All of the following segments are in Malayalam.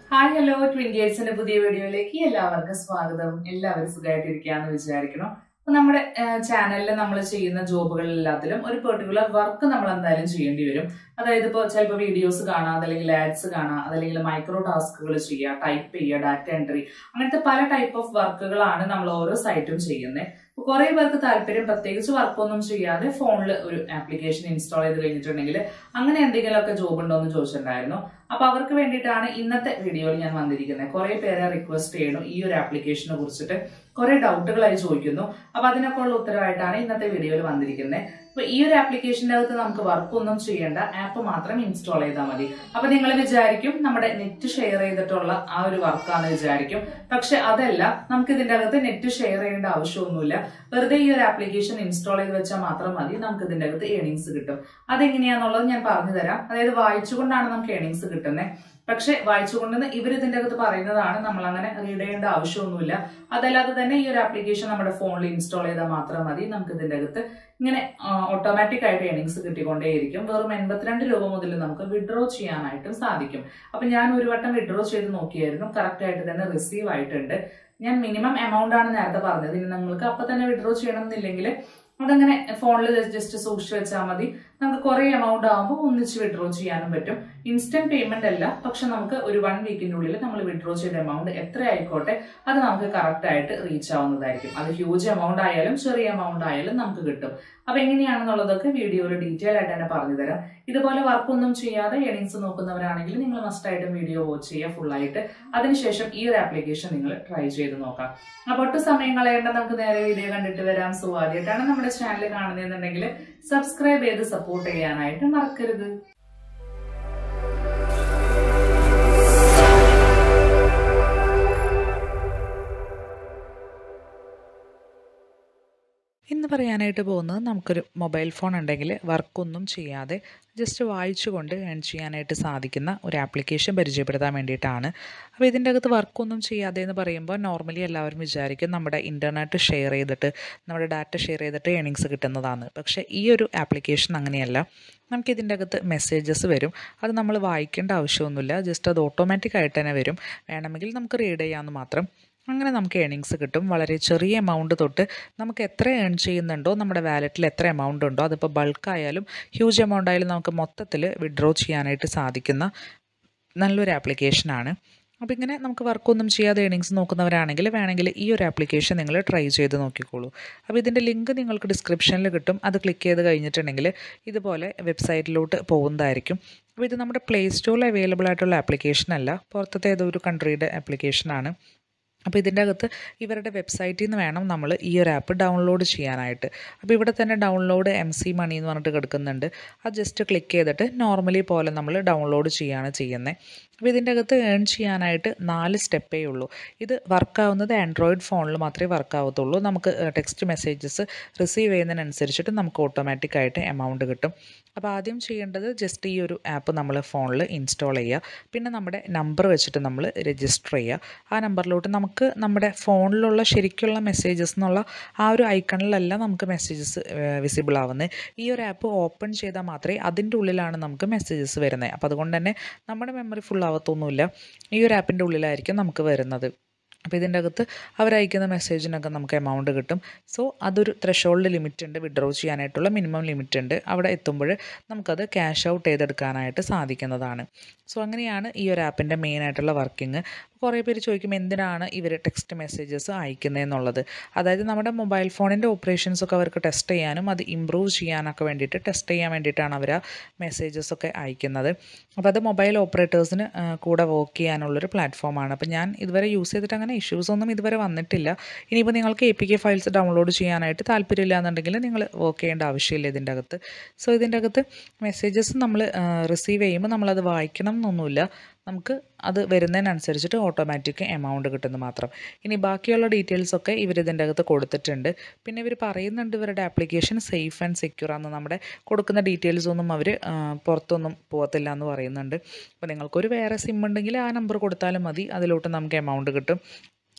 ഹായ് ഹലോ ട്വിൻ ഗേറ്റ്സിന്റെ പുതിയ വീഡിയോയിലേക്ക് എല്ലാവർക്കും സ്വാഗതം എല്ലാവരും സുഖമായിട്ടിരിക്കാന്ന് വിചാരിക്കണം അപ്പൊ നമ്മുടെ ചാനലിൽ നമ്മൾ ചെയ്യുന്ന ജോബുകൾ എല്ലാത്തിലും ഒരു പെർട്ടിക്കുലർ വർക്ക് നമ്മൾ എന്തായാലും ചെയ്യേണ്ടി വരും അതായത് ഇപ്പോൾ ചിലപ്പോൾ വീഡിയോസ് കാണാം അതല്ലെങ്കിൽ ആഡ്സ് കാണാം അതല്ലെങ്കിൽ മൈക്രോ ടാസ്കുകൾ ചെയ്യുക ടൈപ്പ് ചെയ്യുക ഡാറ്റ എൻട്രി അങ്ങനത്തെ പല ടൈപ്പ് ഓഫ് വർക്കുകളാണ് നമ്മൾ ഓരോ സൈറ്റും ചെയ്യുന്നത് അപ്പോൾ കുറേ പേർക്ക് താല്പര്യം പ്രത്യേകിച്ച് വർക്കൊന്നും ചെയ്യാതെ ഫോണിൽ ഒരു ആപ്ലിക്കേഷൻ ഇൻസ്റ്റാൾ ചെയ്ത് കഴിഞ്ഞിട്ടുണ്ടെങ്കിൽ അങ്ങനെ എന്തെങ്കിലുമൊക്കെ ജോബ് ഉണ്ടോ എന്ന് ചോദിച്ചിട്ടുണ്ടായിരുന്നു അപ്പൊ അവർക്ക് വേണ്ടിയിട്ടാണ് ഇന്നത്തെ വീഡിയോയിൽ ഞാൻ വന്നിരിക്കുന്നത് കുറെ പേരെ റിക്വസ്റ്റ് ചെയ്യണം ഈ ഒരു ആപ്ലിക്കേഷനെ കുറിച്ചിട്ട് കുറെ ഡൗട്ടുകളായി ചോദിക്കുന്നു അപ്പൊ അതിനൊക്കെ ഉള്ള ഉത്തരവായിട്ടാണ് ഇന്നത്തെ വീഡിയോയിൽ വന്നിരിക്കുന്നത് അപ്പൊ ഈ ഒരു ആപ്ലിക്കേഷന്റെ അകത്ത് നമുക്ക് വർക്കൊന്നും ചെയ്യേണ്ട ആപ്പ് മാത്രം ഇൻസ്റ്റാൾ ചെയ്താൽ മതി അപ്പൊ നിങ്ങൾ വിചാരിക്കും നമ്മുടെ നെറ്റ് ഷെയർ ചെയ്തിട്ടുള്ള ആ ഒരു വർക്കാണ് വിചാരിക്കും പക്ഷെ അതല്ല നമുക്ക് ഇതിന്റെ അകത്ത് നെറ്റ് ഷെയർ ചെയ്യേണ്ട ആവശ്യമൊന്നുമില്ല വെറുതെ ഈ ഒരു ആപ്ലിക്കേഷൻ ഇൻസ്റ്റാൾ ചെയ്ത് വെച്ചാൽ മാത്രം മതി നമുക്ക് ഇതിന്റെ അകത്ത് ഏണിങ്സ് കിട്ടും അതെങ്ങനെയാന്നുള്ളത് ഞാൻ പറഞ്ഞു തരാം അതായത് വായിച്ചുകൊണ്ടാണ് നമുക്ക് ഏണിങ്സ് കിട്ടുന്നത് പക്ഷെ വായിച്ചുകൊണ്ടെന്ന് ഇവർ ഇതിന്റെ അകത്ത് പറയുന്നതാണ് നമ്മൾ അങ്ങനെ റീഡ് ചെയ്യേണ്ട ആവശ്യമൊന്നുമില്ല അതല്ലാതെ തന്നെ ഈ ഒരു ആപ്ലിക്കേഷൻ നമ്മുടെ ഫോണിൽ ഇൻസ്റ്റാൾ ചെയ്താൽ മാത്രം മതി നമുക്ക് ഇതിന്റെ അകത്ത് ഇങ്ങനെ ഓട്ടോമാറ്റിക് ആയിട്ട് ഏണിങ്സ് കിട്ടിക്കൊണ്ടേയിരിക്കും വെറും എൺപത്തിരണ്ട് രൂപ മുതൽ നമുക്ക് വിഡ്രോ ചെയ്യാനായിട്ടും സാധിക്കും അപ്പൊ ഞാൻ ഒരു വട്ടം വിഡ്രോ ചെയ്ത് നോക്കിയായിരുന്നു കറക്റ്റ് ആയിട്ട് തന്നെ റിസീവ് ആയിട്ടുണ്ട് ഞാൻ മിനിമം എമൗണ്ട് ആണ് നേരത്തെ പറഞ്ഞത് ഇനി നിങ്ങൾക്ക് അപ്പൊ തന്നെ വിഡ്രോ ചെയ്യണം എന്നില്ലെങ്കിൽ അതങ്ങനെ ഫോണിൽ ജസ്റ്റ് സൂക്ഷിച്ചു വെച്ചാൽ മതി നമുക്ക് കുറെ എമൗണ്ട് ആകുമ്പോൾ ഒന്നിച്ച് വിഡ്രോ ചെയ്യാനും പറ്റും ഇൻസ്റ്റന്റ് പേയ്മെന്റ് അല്ല പക്ഷെ നമുക്ക് ഒരു വൺ വീക്കിന്റെ ഉള്ളിൽ നമ്മൾ വിഡ്രോ ചെയ്ത എമൗണ്ട് എത്ര ആയിക്കോട്ടെ അത് നമുക്ക് കറക്റ്റ് ആയിട്ട് റീച്ച് ആവുന്നതായിരിക്കും അത് ഹ്യൂജ് എമൗണ്ട് ആയാലും ചെറിയ എമൗണ്ട് ആയാലും നമുക്ക് കിട്ടും അപ്പൊ എങ്ങനെയാണെന്നുള്ളതൊക്കെ വീഡിയോയിൽ ഡീറ്റെയിൽ ആയിട്ട് തന്നെ പറഞ്ഞു തരാം ഇതുപോലെ വർക്കൊന്നും ചെയ്യാതെ ഏണിങ്സ് നോക്കുന്നവരാണെങ്കിൽ നിങ്ങൾ മസ്റ്റ് ആയിട്ടും വീഡിയോ വാച്ച് ചെയ്യുക ഫുൾ ആയിട്ട് അതിനുശേഷം ഈ ഒരു ആപ്ലിക്കേഷൻ നിങ്ങൾ ട്രൈ ചെയ്ത് നോക്കാം അപ്പൊ ഒട്ടും സമയം കളയേണ്ട നമുക്ക് നേരെ വീഡിയോ കണ്ടിട്ട് വരാം സോ ആദ്യമായിട്ടാണ് നമ്മുടെ ചാനൽ കാണുന്നതെന്നുണ്ടെങ്കിൽ സബ്സ്ക്രൈബ് ചെയ്ത് സപ്പോർട്ട് ചെയ്യാനായിട്ട് മറക്കരുത് ഇന്ന് പറയാനായിട്ട് പോകുന്നത് നമുക്കൊരു മൊബൈൽ ഫോൺ ഉണ്ടെങ്കിൽ വർക്കൊന്നും ചെയ്യാതെ ജസ്റ്റ് വായിച്ചുകൊണ്ട് ഏൺ ചെയ്യാനായിട്ട് സാധിക്കുന്ന ഒരു ആപ്ലിക്കേഷൻ പരിചയപ്പെടുത്താൻ വേണ്ടിയിട്ടാണ് അപ്പോൾ ഇതിൻ്റെ അകത്ത് വർക്കൊന്നും ചെയ്യാതെ എന്ന് പറയുമ്പോൾ നോർമലി എല്ലാവരും വിചാരിക്കും നമ്മുടെ ഇൻ്റർനെറ്റ് ഷെയർ ചെയ്തിട്ട് നമ്മുടെ ഡാറ്റ ഷെയർ ചെയ്തിട്ട് ഏണിങ്സ് കിട്ടുന്നതാണ് പക്ഷേ ഈ ഒരു ആപ്ലിക്കേഷൻ അങ്ങനെയല്ല നമുക്ക് ഇതിൻ്റെ അകത്ത് മെസ്സേജസ് വരും അത് നമ്മൾ വായിക്കേണ്ട ആവശ്യമൊന്നുമില്ല ജസ്റ്റ് അത് ഓട്ടോമാറ്റിക് ആയിട്ട് തന്നെ വരും വേണമെങ്കിൽ നമുക്ക് റീഡ് ചെയ്യാമെന്ന് മാത്രം അങ്ങനെ നമുക്ക് ഏണിങ്സ് കിട്ടും വളരെ ചെറിയ എമൗണ്ട് തൊട്ട് നമുക്ക് എത്ര ഏൺ ചെയ്യുന്നുണ്ടോ നമ്മുടെ വാലറ്റിൽ എത്ര എമൗണ്ട് ഉണ്ടോ അതിപ്പോൾ ബൾക്ക് ആയാലും ഹ്യൂജ് എമൗണ്ട് ആയാലും നമുക്ക് മൊത്തത്തിൽ വിഡ്രോ ചെയ്യാനായിട്ട് സാധിക്കുന്ന നല്ലൊരു ആപ്ലിക്കേഷനാണ് അപ്പോൾ ഇങ്ങനെ നമുക്ക് വർക്കൊന്നും ചെയ്യാതെ ഏണിങ്സ് നോക്കുന്നവരാണെങ്കിൽ വേണമെങ്കിൽ ഈ ഒരു ആപ്ലിക്കേഷൻ നിങ്ങൾ ട്രൈ ചെയ്ത് നോക്കിക്കോളൂ അപ്പോൾ ഇതിൻ്റെ ലിങ്ക് നിങ്ങൾക്ക് ഡിസ്ക്രിപ്ഷനിൽ കിട്ടും അത് ക്ലിക്ക് ചെയ്ത് കഴിഞ്ഞിട്ടുണ്ടെങ്കിൽ ഇതുപോലെ വെബ്സൈറ്റിലോട്ട് പോകുന്നതായിരിക്കും അപ്പോൾ ഇത് നമ്മുടെ പ്ലേ സ്റ്റോറിൽ അവൈലബിൾ ആയിട്ടുള്ള ആപ്ലിക്കേഷൻ അല്ല പുറത്തത്തെ ഏതോ ഒരു കൺട്രിയുടെ ആപ്ലിക്കേഷനാണ് അപ്പോൾ ഇതിൻ്റെ അകത്ത് ഇവരുടെ വെബ്സൈറ്റിൽ നിന്ന് വേണം നമ്മൾ ഈ ഒരു ആപ്പ് ഡൗൺലോഡ് ചെയ്യാനായിട്ട് അപ്പോൾ ഇവിടെ തന്നെ ഡൗൺലോഡ് എം സി മണി എന്ന് പറഞ്ഞിട്ട് കിടക്കുന്നുണ്ട് അത് ജസ്റ്റ് ക്ലിക്ക് ചെയ്തിട്ട് നോർമലി പോലെ നമ്മൾ ഡൗൺലോഡ് ചെയ്യുകയാണ് ചെയ്യുന്നത് അപ്പോൾ ഇതിൻ്റെ അകത്ത് ഏൺ ചെയ്യാനായിട്ട് നാല് സ്റ്റെപ്പേ ഉള്ളൂ ഇത് വർക്കാവുന്നത് ആൻഡ്രോയിഡ് ഫോണിൽ മാത്രമേ വർക്കാവത്തുള്ളൂ നമുക്ക് ടെക്സ്റ്റ് മെസ്സേജസ് റിസീവ് ചെയ്യുന്നതിനനുസരിച്ചിട്ട് നമുക്ക് ഓട്ടോമാറ്റിക്കായിട്ട് എമൗണ്ട് കിട്ടും അപ്പോൾ ആദ്യം ചെയ്യേണ്ടത് ജസ്റ്റ് ഈ ഒരു ആപ്പ് നമ്മൾ ഫോണിൽ ഇൻസ്റ്റാൾ ചെയ്യുക പിന്നെ നമ്മുടെ നമ്പർ വെച്ചിട്ട് നമ്മൾ രജിസ്റ്റർ ചെയ്യുക ആ നമ്പറിലോട്ട് നമുക്ക് നമ്മുടെ ഫോണിലുള്ള ശരിക്കുള്ള മെസ്സേജസ് എന്നുള്ള ആ ഒരു ഐക്കണിലല്ല നമുക്ക് മെസ്സേജസ് വിസിബിൾ ആവുന്നത് ഈ ഒരു ആപ്പ് ഓപ്പൺ ചെയ്താൽ മാത്രമേ അതിൻ്റെ ഉള്ളിലാണ് നമുക്ക് മെസ്സേജസ് വരുന്നത് അപ്പോൾ അതുകൊണ്ട് തന്നെ നമ്മുടെ മെമ്മറി ഫുൾ ആവത്തൊന്നുമില്ല ഈ ഒരു ആപ്പിൻ്റെ ഉള്ളിലായിരിക്കും നമുക്ക് വരുന്നത് അപ്പോൾ ഇതിൻ്റെ അകത്ത് അവരയക്കുന്ന മെസ്സേജിനൊക്കെ നമുക്ക് എമൗണ്ട് കിട്ടും സോ അതൊരു ത്രഷോൾഡ് ലിമിറ്റ് ഉണ്ട് വിഡ്രോ ചെയ്യാനായിട്ടുള്ള മിനിമം ലിമിറ്റ് ഉണ്ട് അവിടെ എത്തുമ്പോൾ നമുക്കത് ക്യാഷ് ഔട്ട് ചെയ്തെടുക്കാനായിട്ട് സാധിക്കുന്നതാണ് സോ അങ്ങനെയാണ് ഈ ഒരു ആപ്പിൻ്റെ മെയിൻ ആയിട്ടുള്ള വർക്കിംഗ് കുറേ പേര് ചോദിക്കും എന്തിനാണ് ഇവർ ടെക്സ്റ്റ് മെസ്സേജസ് അയക്കുന്നതെന്നുള്ളത് അതായത് നമ്മുടെ മൊബൈൽ ഫോണിൻ്റെ ഓപ്പറേഷൻസ് ഒക്കെ അവർക്ക് ടെസ്റ്റ് ചെയ്യാനും അത് ഇമ്പ്രൂവ് ചെയ്യാനൊക്കെ വേണ്ടിയിട്ട് ടെസ്റ്റ് ചെയ്യാൻ വേണ്ടിയിട്ടാണ് അവർ ആ മെസ്സേജസ് ഒക്കെ അയക്കുന്നത് അപ്പോൾ അത് മൊബൈൽ ഓപ്പറേറ്റേഴ്സിന് കൂടെ വർക്ക് ചെയ്യാനുള്ളൊരു പ്ലാറ്റ്ഫോമാണ് അപ്പോൾ ഞാൻ ഇതുവരെ യൂസ് ചെയ്തിട്ട് അങ്ങനെ ഇഷ്യൂസ് ഒന്നും ഇതുവരെ വന്നിട്ടില്ല ഇനിയിപ്പോൾ നിങ്ങൾക്ക് A P K files download ചെയ്യാനായിട്ട് താല്പര്യമില്ല എന്നുണ്ടെങ്കിൽ നിങ്ങൾ വർക്ക് ചെയ്യേണ്ട ആവശ്യമില്ല ഇതിൻ്റെ അകത്ത് സോ ഇതിൻ്റെ അകത്ത് മെസ്സേജസ് നമ്മൾ റിസീവ് ചെയ്യുമ്പോൾ നമ്മളത് വായിക്കണം എന്നൊന്നുമില്ല നമുക്ക് അത് വരുന്നതിനനുസരിച്ചിട്ട് ഓട്ടോമാറ്റിക് എമൗണ്ട് കിട്ടുന്നു മാത്രം ഇനി ബാക്കിയുള്ള ഡീറ്റെയിൽസൊക്കെ ഇവർ ഇതിൻ്റെ അകത്ത് കൊടുത്തിട്ടുണ്ട് പിന്നെ ഇവർ പറയുന്നുണ്ട് ഇവരുടെ ആപ്ലിക്കേഷൻ സേഫ് ആൻഡ് സെക്യൂർ ആണെന്ന് നമ്മുടെ കൊടുക്കുന്ന ഡീറ്റെയിൽസ് ഒന്നും അവർ പുറത്തൊന്നും പോകത്തില്ല എന്ന് പറയുന്നുണ്ട് അപ്പോൾ നിങ്ങൾക്കൊരു വേറെ സിം ഉണ്ടെങ്കിൽ ആ നമ്പർ കൊടുത്താലും മതി അതിലോട്ട് നമുക്ക് എമൗണ്ട് കിട്ടും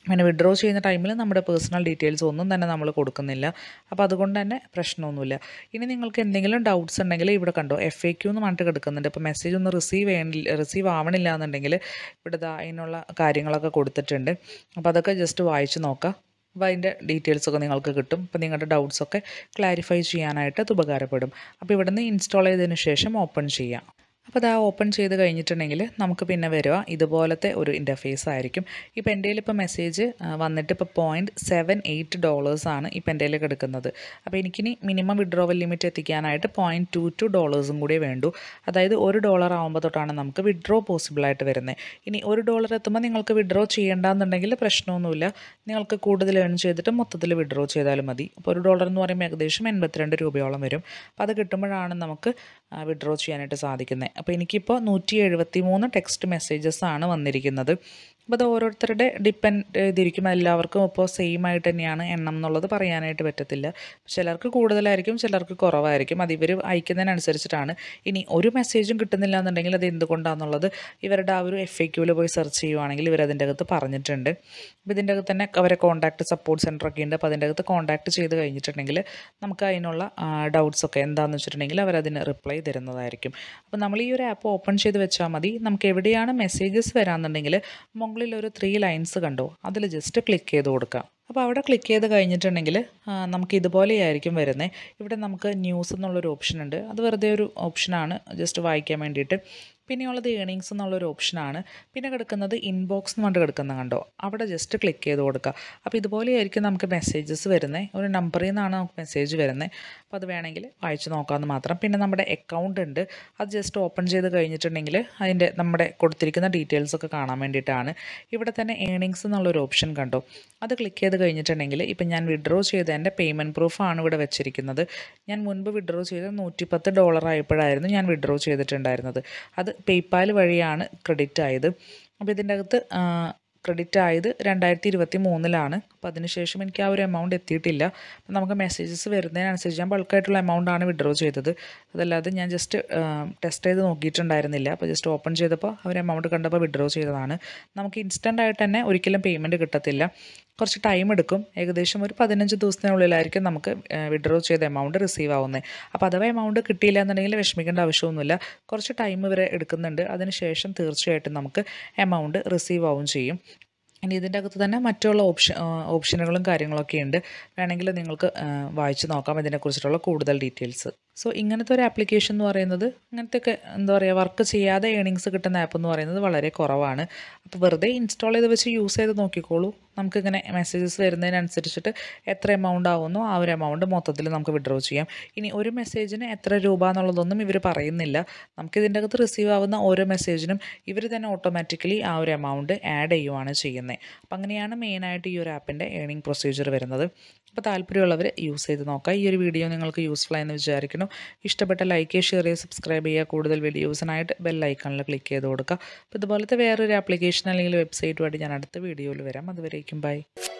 പിന്നെ വിഡ്രോ ചെയ്യുന്ന ടൈമിൽ നമ്മുടെ പേഴ്സണൽ ഡീറ്റെയിൽസ് ഒന്നും തന്നെ നമ്മൾ കൊടുക്കുന്നില്ല അപ്പോൾ അതുകൊണ്ട് തന്നെ പ്രശ്നമൊന്നുമില്ല ഇനി നിങ്ങൾക്ക് എന്തെങ്കിലും ഡൗട്ട്സ് ഉണ്ടെങ്കിൽ ഇവിടെ കണ്ടോ എഫ് എ ക്യൂ എന്ന് പറഞ്ഞിട്ട് കിടക്കുന്നുണ്ട് ഇപ്പോൾ മെസ്സേജ് ഒന്നും റിസീവ് ചെയ്യണില്ല റിസീവ് ആവണില്ല എന്നുണ്ടെങ്കിൽ ഇവിടെ ദാ അതിനുള്ള കാര്യങ്ങളൊക്കെ കൊടുത്തിട്ടുണ്ട് അപ്പോൾ അതൊക്കെ ജസ്റ്റ് വായിച്ച് നോക്കാം അപ്പോൾ അതിൻ്റെ ഡീറ്റെയിൽസൊക്കെ നിങ്ങൾക്ക് കിട്ടും അപ്പോൾ നിങ്ങളുടെ ഡൗട്ട്സൊക്കെ ക്ലാരിഫൈ ചെയ്യാനായിട്ട് അത് ഉപകാരപ്പെടും അപ്പോൾ ഇവിടെ നിന്ന് ഇൻസ്റ്റാൾ ചെയ്തതിന് ശേഷം ഓപ്പൺ ചെയ്യാം അപ്പോൾ അത് ഓപ്പൺ ചെയ്ത് കഴിഞ്ഞിട്ടുണ്ടെങ്കിൽ നമുക്ക് പിന്നെ വരിക ഇതുപോലത്തെ ഒരു ഇൻ്റർഫേസ് ആയിരിക്കും ഇപ്പോൾ എൻ്റെ ഇപ്പോൾ മെസ്സേജ് വന്നിട്ട് ഇപ്പോൾ പോയിൻറ്റ് സെവൻ എയ്റ്റ് ഡോളേഴ്സാണ് ഇപ്പോൾ എൻ്റെ കയ്യിൽ കിടക്കുന്നത് അപ്പോൾ എനിക്കിനി മിനിമം വിഡ്രോവൽ ലിമിറ്റ് എത്തിക്കാനായിട്ട് പോയിൻറ്റ് ടു ടു ഡോളേഴ്സും കൂടി വേണ്ടു അതായത് ഒരു ഡോളർ ആകുമ്പോൾ തൊട്ടാണ് നമുക്ക് വിഡ്രോ പോസിബിളായിട്ട് വരുന്നത് ഇനി ഒരു ഡോളർ എത്തുമ്പോൾ നിങ്ങൾക്ക് വിഡ്രോ ചെയ്യേണ്ടെന്നുണ്ടെങ്കിൽ പ്രശ്നമൊന്നുമില്ല നിങ്ങൾക്ക് കൂടുതൽ ഏൺ ചെയ്തിട്ട് മൊത്തത്തിൽ വിഡ്രോ ചെയ്താലും മതി അപ്പോൾ ഒരു ഡോളർ എന്ന് പറയുമ്പോൾ ഏകദേശം എൺപത്തിരണ്ട് രൂപയോളം വരും അപ്പോൾ അത് കിട്ടുമ്പോഴാണ് നമുക്ക് വിഡ്രോ ചെയ്യാനായിട്ട് സാധിക്കുന്നത് അപ്പോൾ എനിക്കിപ്പോൾ നൂറ്റി എഴുപത്തി മൂന്ന് ടെക്സ്റ്റ് മെസ്സേജസ് ആണ് വന്നിരിക്കുന്നത് അപ്പോൾ അത് ഓരോരുത്തരുടെ ഡിപ്പെൻഡ് ചെയ്തിരിക്കും എല്ലാവർക്കും ഇപ്പോൾ സെയിം ആയിട്ട് തന്നെയാണ് എണ്ണം എന്നുള്ളത് പറയാനായിട്ട് പറ്റത്തില്ല ചിലർക്ക് കൂടുതലായിരിക്കും ചിലർക്ക് കുറവായിരിക്കും അത് ഇവർ അയക്കുന്നതിനനുസരിച്ചിട്ടാണ് ഇനി ഒരു മെസ്സേജും കിട്ടുന്നില്ല എന്നുണ്ടെങ്കിൽ അത് എന്തുകൊണ്ടാണെന്നുള്ളത് ഇവരുടെ ആ ഒരു എഫ് എ ക്യൂവിൽ പോയി സെർച്ച് ചെയ്യുവാണെങ്കിൽ ഇവർ അതിൻ്റെ അകത്ത് പറഞ്ഞിട്ടുണ്ട് അപ്പോൾ ഇതിൻ്റെ അകത്ത് തന്നെ അവരെ കോൺടാക്ട് സപ്പോർട്ട് സെൻറ്റർ ഒക്കെ ഉണ്ട് അപ്പോൾ അതിൻ്റെ അകത്ത് കോൺടാക്ട് ചെയ്ത് കഴിഞ്ഞിട്ടുണ്ടെങ്കിൽ നമുക്ക് അതിനുള്ള ഡൗട്ട്സ് ഒക്കെ എന്താണെന്ന് വെച്ചിട്ടുണ്ടെങ്കിൽ അവരതിന് റിപ്ലൈ തരുന്നതായിരിക്കും അപ്പോൾ നമ്മൾ ഈ ഒരു ആപ്പ് ഓപ്പൺ ചെയ്ത് വെച്ചാൽ മതി നമുക്ക് എവിടെയാണ് മെസ്സേജസ് വരാമെന്നുണ്ടെങ്കിൽ മുകളിൽ ഒരു ത്രീ ലൈൻസ് കണ്ടോ അതിൽ ജസ്റ്റ് ക്ലിക്ക് ചെയ്ത് കൊടുക്കാം അപ്പോൾ അവിടെ ക്ലിക്ക് ചെയ്ത് കഴിഞ്ഞിട്ടുണ്ടെങ്കിൽ നമുക്ക് ഇതുപോലെയായിരിക്കും വരുന്നത് ഇവിടെ നമുക്ക് ന്യൂസ് എന്നുള്ളൊരു ഓപ്ഷൻ ഉണ്ട് അത് വെറുതെ ഒരു ഓപ്ഷനാണ് ജസ്റ്റ് വായിക്കാൻ വേണ്ടിയിട്ട് പിന്നെയുള്ളത് ഏണിങ്സ് എന്നുള്ളൊരു ഓപ്ഷനാണ് പിന്നെ കിടക്കുന്നത് ഇൻബോക്സ് എന്ന് പറഞ്ഞിട്ട് കിടക്കുന്ന കണ്ടോ അവിടെ ജസ്റ്റ് ക്ലിക്ക് ചെയ്ത് കൊടുക്കുക അപ്പോൾ ഇതുപോലെയായിരിക്കും നമുക്ക് മെസ്സേജസ് വരുന്നത് ഒരു നമ്പറിൽ നിന്നാണ് നമുക്ക് മെസ്സേജ് വരുന്നത് അപ്പോൾ അത് വേണമെങ്കിൽ വായിച്ച് നോക്കാമെന്ന് മാത്രം പിന്നെ നമ്മുടെ അക്കൗണ്ട് ഉണ്ട് അത് ജസ്റ്റ് ഓപ്പൺ ചെയ്ത് കഴിഞ്ഞിട്ടുണ്ടെങ്കിൽ അതിൻ്റെ നമ്മുടെ കൊടുത്തിരിക്കുന്ന ഡീറ്റെയിൽസ് ഒക്കെ കാണാൻ വേണ്ടിയിട്ടാണ് ഇവിടെ തന്നെ ഏണിങ്സ് എന്നുള്ളൊരു ഓപ്ഷൻ കണ്ടോ അത് ക്ലിക്ക് ചെയ്ത് കഴിഞ്ഞിട്ടുണ്ടെങ്കിൽ ഇപ്പം ഞാൻ വിഡ്രോ ചെയ്ത എൻ്റെ പേയ്മെൻറ്റ് പ്രൂഫാണ് ഇവിടെ വെച്ചിരിക്കുന്നത് ഞാൻ മുൻപ് വിഡ്രോ ചെയ്ത് നൂറ്റിപ്പത്ത് ഡോളർ ആയപ്പോഴായിരുന്നു ഞാൻ വിഡ്രോ ചെയ്തിട്ടുണ്ടായിരുന്നത് അത് പേയ്പാൽ വഴിയാണ് ക്രെഡിറ്റ് ആയത് അപ്പോൾ ഇതിൻ്റെ അകത്ത് ക്രെഡിറ്റ് ആയത് രണ്ടായിരത്തി ഇരുപത്തി മൂന്നിലാണ് അപ്പോൾ അതിനുശേഷം എനിക്ക് ആ ഒരു എമൗണ്ട് എത്തിയിട്ടില്ല അപ്പോൾ നമുക്ക് മെസ്സേജസ് വരുന്നതിനനുസരിച്ച് ഞാൻ ബൾക്കായിട്ടുള്ള എമൗണ്ടാണ് വിഡ്രോ ചെയ്തത് അതല്ലാതെ ഞാൻ ജസ്റ്റ് ടെസ്റ്റ് ചെയ്ത് നോക്കിയിട്ടുണ്ടായിരുന്നില്ല അപ്പോൾ ജസ്റ്റ് ഓപ്പൺ ചെയ്തപ്പോൾ അവർ എമൗണ്ട് കണ്ടപ്പോൾ വിഡ്രോ ചെയ്തതാണ് നമുക്ക് ഇൻസ്റ്റൻ്റ് ആയിട്ട് തന്നെ ഒരിക്കലും പേയ്മെൻറ്റ് കിട്ടത്തില്ല കുറച്ച് ടൈം എടുക്കും ഏകദേശം ഒരു പതിനഞ്ച് ദിവസത്തിനുള്ളിലായിരിക്കും നമുക്ക് വിഡ്രോ ചെയ്ത എമൗണ്ട് റിസീവ് ആവുന്നത് അപ്പോൾ അഥവാ എമൗണ്ട് കിട്ടിയില്ല എന്നുണ്ടെങ്കിൽ വിഷമിക്കേണ്ട ആവശ്യമൊന്നുമില്ല കുറച്ച് ടൈം ഇവരെ എടുക്കുന്നുണ്ട് അതിനുശേഷം തീർച്ചയായിട്ടും നമുക്ക് എമൗണ്ട് റിസീവ് ആവും ചെയ്യും ഇനി ഇതിൻ്റെ അകത്ത് തന്നെ മറ്റുള്ള ഓപ്ഷൻ ഓപ്ഷനുകളും കാര്യങ്ങളൊക്കെ ഉണ്ട് വേണമെങ്കിൽ നിങ്ങൾക്ക് വായിച്ച് നോക്കാം ഇതിനെക്കുറിച്ചിട്ടുള്ള കൂടുതൽ ഡീറ്റെയിൽസ് സോ ഇങ്ങനത്തെ ഒരു ആപ്ലിക്കേഷൻ എന്ന് പറയുന്നത് ഇങ്ങനത്തെയൊക്കെ എന്താ പറയുക വർക്ക് ചെയ്യാതെ ഏണിങ്സ് കിട്ടുന്ന ആപ്പ് എന്ന് പറയുന്നത് വളരെ കുറവാണ് അപ്പോൾ വെറുതെ ഇൻസ്റ്റാൾ ചെയ്ത് വെച്ച് യൂസ് ചെയ്ത് നോക്കിക്കോളൂ നമുക്കിങ്ങനെ മെസ്സേജസ് വരുന്നതിനനുസരിച്ചിട്ട് എത്ര എമൗണ്ട് ആവുന്നോ ആ ഒരു എമൗണ്ട് മൊത്തത്തിൽ നമുക്ക് വിഡ്രോ ചെയ്യാം ഇനി ഒരു മെസ്സേജിന് എത്ര രൂപ എന്നുള്ളതൊന്നും ഇവർ പറയുന്നില്ല നമുക്ക് ഇതിൻ്റെ അകത്ത് റിസീവ് ആവുന്ന ഓരോ മെസ്സേജിനും ഇവർ തന്നെ ഓട്ടോമാറ്റിക്കലി ആ ഒരു എമൗണ്ട് ആഡ് ചെയ്യുവാണ് ചെയ്യുന്നത് അപ്പം അങ്ങനെയാണ് മെയിനായിട്ട് ഈ ഒരു ആപ്പിൻ്റെ ഏണിംഗ് പ്രൊസീജിയർ വരുന്നത് അപ്പോൾ താല്പര്യമുള്ളവർ യൂസ് ചെയ്ത് നോക്കുക ഈ ഒരു വീഡിയോ നിങ്ങൾക്ക് യൂസ്ഫുൾ ആയെന്ന് വിചാരിക്കുന്നു ഇഷ്ടപ്പെട്ട ലൈക്ക് ചെയ്യുക ഷെയർ ചെയ്യുക സബ്സ്ക്രൈബ് ചെയ്യുക കൂടുതൽ വീഡിയോസിനായിട്ട് ബെൽ ഐക്കണിൽ ക്ലിക്ക് ചെയ്ത് കൊടുക്കുക അപ്പോൾ ഇതുപോലത്തെ വേറൊരു ആപ്ലിക്കേഷൻ അല്ലെങ്കിൽ വെബ്സൈറ്റുമായിട്ട് ഞാൻ അടുത്ത വീഡിയോയിൽ വരാം അതുവരേക്കും ബൈ